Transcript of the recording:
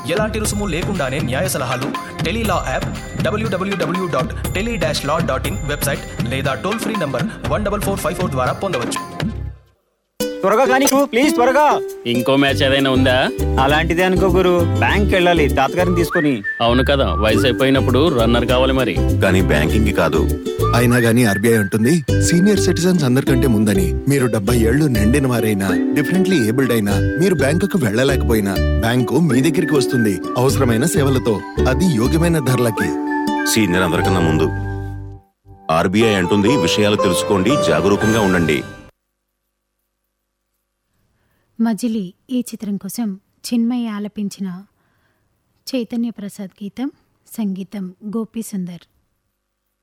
ఎలాంటి రుసుము లేకుండానే న్యాయ సలహాలు Tele Law app W W W dot tele dash law dot in website లేదా toll free number one double four five four ద్వారా పొందవచ్చు త్వరగా కానీ ప్లీజ్ త్వరగా ఇంకో మ్యాచ్ ఏదైనా ఉందా అలాంటిదే అనుకో గురు బ్యాంక్ వెళ్ళాలి తాతగారిని తీసుకొని అవును కదా వయసు అయిపోయినప్పుడు రన్నర్ కావాలి మరి కానీ బ్యాంకింగ్ కాదు అయినా గానీ ఆర్బీఐ అంటుంది సీనియర్ సిటిజన్స్ అందరికంటే ముందని మీరు డెబ్బై ఏళ్లు నిండిన వారైనా డిఫరెంట్లీ ఏబుల్డ్ అయినా మీరు బ్యాంకుకు వెళ్ళలేకపోయినా బ్యాంకు మీ దగ్గరికి వస్తుంది అవసరమైన సేవలతో అది యోగ్యమైన ధరలకి సీనియర్ అందరికన్నా ముందు ఆర్బీఐ అంటుంది విషయాలు తెలుసుకోండి జాగరూకంగా ఉండండి మజిలీ ఈ చిత్రం కోసం చిన్మయి ఆలపించిన చైతన్య ప్రసాద్ గీతం సంగీతం గోపీ సుందర్